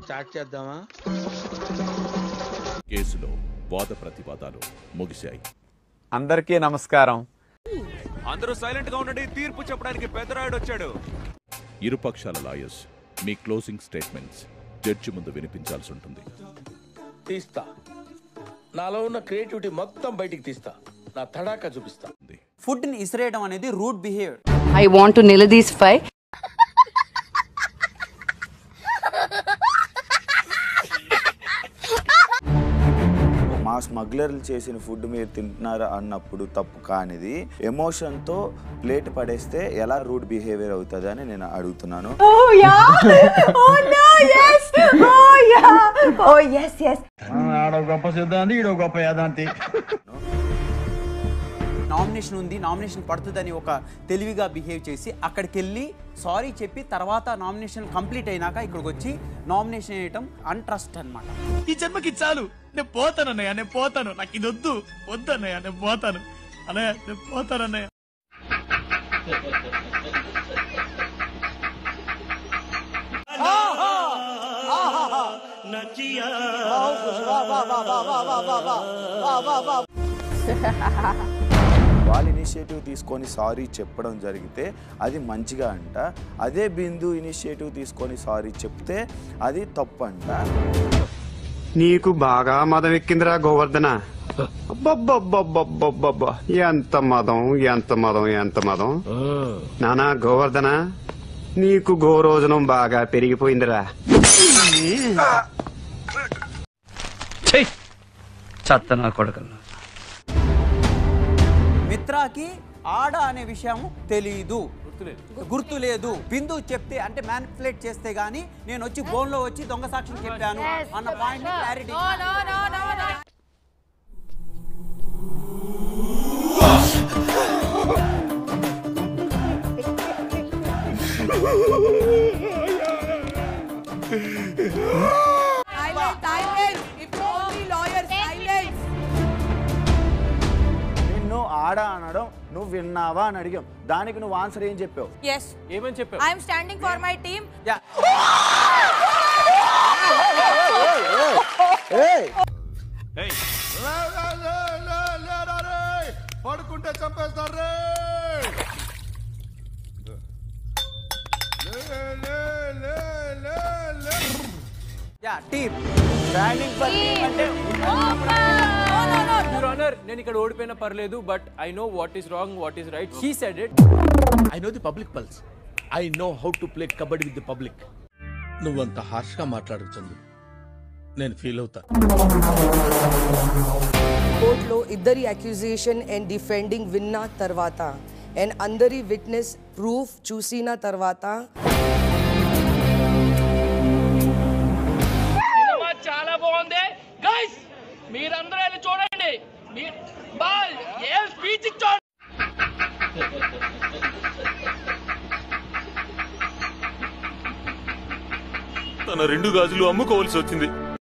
Start చేద్దామా కేసులో వాద ప్రతివాదాలు ముగిశాయి అందరికీ నమస్కారం అందరూ సైలెంట్ గా ఉండండి తీర్పు చెప్పడానికి పెద్దరాయుడు వచ్చాడు ఇరుపక్షాల లాయర్స్ మీ క్లోజింగ్ స్టేట్మెంట్స్ జడ్జి ముందు వినిపించాల్సి ఉంటుంది తీస్తా నాలో ఉన్న క్రియేటివిటీ మొత్తం బయటికి తీస్తా నా తడాకా చూపిస్తా ఫుడ్ ని ఇసిరేయడం అనేది root behaviour I want to నిలదీసిఫై మా స్మగ్లర్లు చేసిన ఫుడ్ మీరు తింటున్నారు అన్నప్పుడు తప్పు కానిది ఎమోషన్తో ప్లేట్ పడేస్తే ఎలా రూట్ బిహేవియర్ అవుతుంది అని నేను అడుగుతున్నాను Oh yeah! Oh no! Yes! Oh yeah! Oh yes, yes. Nomination ఉంది నామినేషన్ పడుతుందని ఒక తెలివిగా బిహేవ్ చేసి అక్కడికి వెళ్ళి సారీ చెప్పి తర్వాత నామినేషన్ కంప్లీట్ అయినాక ఇక్కడికి వచ్చి నామినేషన్ వేయటం అన్ట్రస్ట్ అన్నమాట ఈ జన్మకి చాలు నేను పోతాను అన్నయ్య నేను పోతాను నాకు ఇది వద్దు వద్దు అన్నయ్య నేను పోతాను అన్నయ్య నేను పోతాను అన్నయ్య వాళ్ళ ఇనిషియేటివ్ తీసుకొని సారీ చెప్పడం జరిగితే అది మంచిగా అంట అదే బిందు ఇనిషియేటివ్ తీసుకొని సారీ చెప్తే అది తప్పు అంట నీకు బాగా మదం ఎక్కిందిరా గోవర్ధన అబ్బబ్బబ్బబ్బబ్బబ్బబ్బ. ఎంత మదం ఎంత మదం ఎంత మదం నానా గోవర్ధన నీకు గోరోజనం బాగా పెరిగిపోయిందిరా చెత్త నా కొడుకున్నా మిత్రాకి ఆడ అనే విషయం తెలియదు గుర్తు లేదు బిందు చెప్తే అంటే మ్యానిపులేట్ చేస్తే గానీ నేను వచ్చి బోన్ లో వచ్చి దొంగ సాక్ష్యం చెప్పాను అన్న point clarity Silence, silence. If you only lawyer, silence. నిన్ను ఆడ అనడం నువ్వు విన్నావా అని అడిగాం దానికి నువ్వు ఆన్సర్ ఏం చెప్పావు Yes. ఏమని చెప్పావు I am standing for my team. పడుకుంటే చంపేస్తారు yeah team standing for team అంటే No, no, no. నేను ఇక్కడ ఓడిపోయినా పర్లేదు but I know what is wrong what is right he said it I know the public pulse I know how to play kabaddi with the public నువ్వంత harsh గా మాట్లాడుతుంది నేను feel అవుతా కోర్టులో ఇద్దరి అక్యూజేషన్ అండ్ డిఫెండింగ్ విన్న తర్వాత అండ్ అందరి విట్నెస్ ప్రూఫ్ చూసిన తర్వాత చాలా బాగుంది గైస్ మీరందరూ వెళ్ళి చూడండి బాల్ ఏం స్పీచ్ ఇచ్చాడు తన రెండు గాజులు అమ్ముకోవాల్సి వచ్చింది